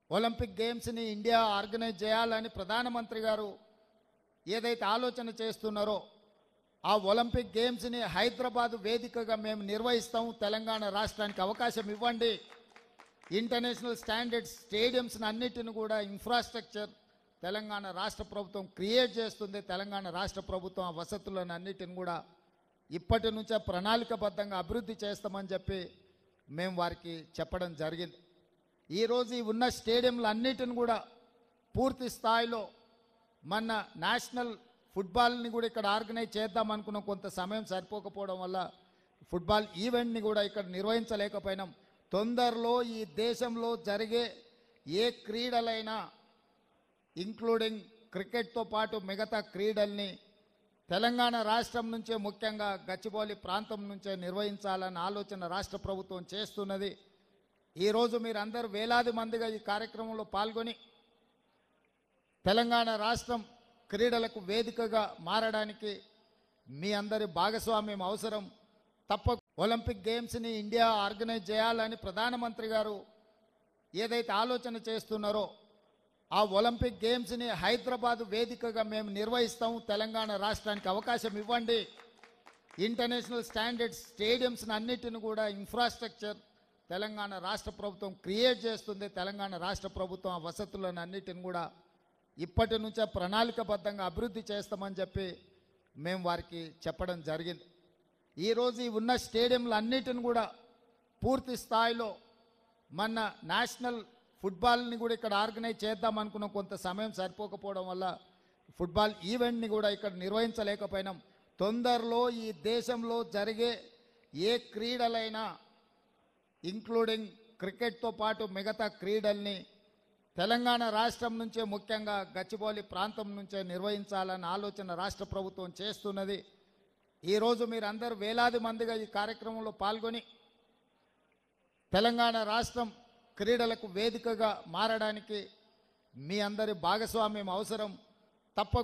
Olympic గేమ్స్ని India organise చేయాలని ప్రధానమంత్రి గారు ఏదైతే ఆలోచన చేస్తున్నారో ఆ ఒలింపిక్ గేమ్స్ని హైదరాబాద్ వేదికగా మేము నిర్వహిస్తాం తెలంగాణ రాష్ట్రానికి అవకాశం ఇవ్వండి ఇంటర్నేషనల్ స్టాండర్డ్స్ స్టేడియంస్ని అన్నిటిని కూడా ఇన్ఫ్రాస్ట్రక్చర్ తెలంగాణ రాష్ట్ర ప్రభుత్వం క్రియేట్ చేస్తుంది తెలంగాణ రాష్ట్ర ప్రభుత్వం ఆ వసతులను అన్నిటిని కూడా ఇప్పటి నుంచే ప్రణాళికబద్ధంగా అభివృద్ధి చేస్తామని చెప్పి మేము వారికి చెప్పడం జరిగింది ఈరోజు ఈ ఉన్న స్టేడియంలు అన్నిటిని కూడా పూర్తి స్థాయిలో మన నేషనల్ ఫుట్బాల్ని కూడా ఇక్కడ ఆర్గనైజ్ చేద్దాం అనుకున్న కొంత సమయం సరిపోకపోవడం వల్ల ఫుట్బాల్ ఈవెంట్ని కూడా ఇక్కడ నిర్వహించలేకపోయినాం తొందరలో ఈ దేశంలో జరిగే ఏ క్రీడలైనా ఇంక్లూడింగ్ క్రికెట్తో పాటు మిగతా క్రీడల్ని తెలంగాణ రాష్ట్రం నుంచే ముఖ్యంగా గచ్చిబౌలి ప్రాంతం నుంచే నిర్వహించాలన్న ఆలోచన రాష్ట్ర ప్రభుత్వం చేస్తున్నది ఈరోజు మీరందరూ వేలాది మందిగా ఈ కార్యక్రమంలో పాల్గొని తెలంగాణ రాష్ట్రం క్రీడలకు వేదికగా మారడానికి మీ అందరి భాగస్వామ్యం అవసరం తప్ప ఒలింపిక్ గేమ్స్ని ఇండియా ఆర్గనైజ్ చేయాలని ప్రధానమంత్రి గారు ఏదైతే ఆలోచన చేస్తున్నారో ఆ ఒలింపిక్ గేమ్స్ని హైదరాబాద్ వేదికగా మేము నిర్వహిస్తాం తెలంగాణ రాష్ట్రానికి అవకాశం ఇవ్వండి ఇంటర్నేషనల్ స్టాండర్డ్స్ స్టేడియంస్ని అన్నిటిని కూడా ఇన్ఫ్రాస్ట్రక్చర్ తెలంగాణ రాష్ట్ర ప్రభుత్వం క్రియేట్ చేస్తుంది తెలంగాణ రాష్ట్ర ప్రభుత్వం ఆ వసతులను అన్నిటిని కూడా ఇప్పటి నుంచే ప్రణాళికబద్ధంగా అభివృద్ధి చేస్తామని చెప్పి మేము వారికి చెప్పడం జరిగింది ఈరోజు ఈ ఉన్న స్టేడియంలు అన్నిటిని కూడా పూర్తి స్థాయిలో మన నేషనల్ ఫుట్బాల్ని కూడా ఇక్కడ ఆర్గనైజ్ చేద్దాం అనుకున్న కొంత సమయం సరిపోకపోవడం వల్ల ఫుట్బాల్ ఈవెంట్ని కూడా ఇక్కడ నిర్వహించలేకపోయినాం తొందరలో ఈ దేశంలో జరిగే ఏ క్రీడలైనా ఇంక్లూడింగ్ క్రికెట్తో పాటు మిగతా క్రీడల్ని తెలంగాణ రాష్ట్రం నుంచే ముఖ్యంగా గచ్చిబౌలి ప్రాంతం నుంచే నిర్వహించాలన్న ఆలోచన రాష్ట్ర ప్రభుత్వం చేస్తున్నది ఈరోజు మీరందరూ వేలాది మందిగా ఈ కార్యక్రమంలో పాల్గొని తెలంగాణ రాష్ట్రం క్రీడలకు వేదికగా మారడానికి మీ అందరి భాగస్వామ్యం అవసరం తప్ప